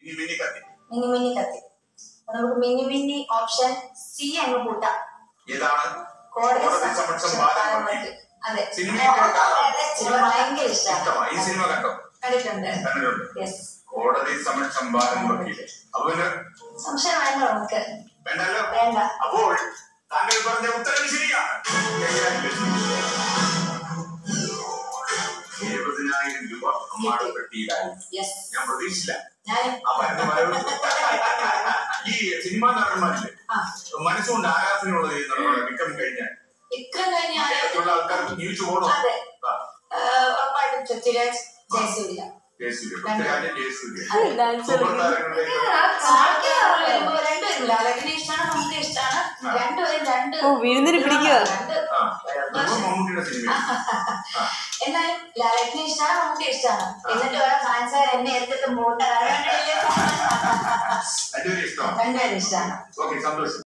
ഇനി മിന്നി കത്തി മിനി മിനി കത്തി അപ്പൊ നമുക്ക് മിനി മിനി ഓപ്ഷൻ സി അങ്ങ് കൂട്ടാം ഏതാണ് കോടതി കോടതി സമക്ഷം ബാലൻ വക്കീൽ. അതെ സിനിമയൊക്കെ കാണാം. സിനിമ ഭയങ്കര ഇഷ്ടമാണ് ഇഷ്ടമാ ഈ സിനിമ കണ്ടോ കണ്ടിട്ടുണ്ട് കണ്ടിട്ടുണ്ട് യെസ് കോടതി സമക്ഷം ബാലൻ വക്കീല് അപ്പൊ പിന്നെ സംശയം വേണ്ട നമുക്ക് വേണ്ടല്ലോ വേണ്ട അപ്പോൾ താങ്കൾ പറഞ്ഞ ഉത്തരം ശരിയാണ് എഴുപതിനായിരം രൂപ അമ്മാടെ പെട്ടിയിലായി യെസ് ഞാൻ പ്രതീക്ഷിച്ചില്ല ഞാൻ ആ മരുന്ന് വരവ് ഈ സിനിമാ നടന്മാരില് ആ മനസ്സുകൊണ്ട് ആരാധനയുള്ളത് ഈ നമ്മുടെ വിക്രം കഴിഞ്ഞാൽ ഇക്രം കഴിഞ്ഞാൽ മറ്റുള്ള ആൾക്കാർക്ക് ജീവിച്ചു പോകണം അതെ ആ, ഏഹ്, ഉറപ്പായിട്ടും പൃഥ്വിരാജ് ജയസൂര്യ ജയസൂര്യ പൃഥ്വിരാജ് ജയസൂര്യ അതെ. ഡാൻസ് സൂപ്പർ താരങ്ങളിലേക്ക് ആൾക്ക് വരുമ്പോ രണ്ടുപേരും ലാലക്കിനെ ഇഷ്ടമാണ് നമുക്ക് ഇഷ്ടമാണ് ആ. രണ്ടുപേരും രണ്ട് ഓ, വീഴുന്നതിന് പിടിക്കുക. രണ്ട് ആ ഇപ്പൊ മമ്മൂട്ടിയുടെ സിനിമ ആ എന്നാലും ലാലക്കിനെ ഇഷ്ടമാണ് നമുക്ക് ഇഷ്ടമാണ് എന്നിട്ട് വേറെ ഫാൻസുകാർ എന്നെ എടുത്തിട്ട് മൂട്ട രണ്ടുപേരും ഇഷ്ടമാണ് രണ്ടുപേരും ഇഷ്ടമാണ് ഓക്കെ സന്തോഷം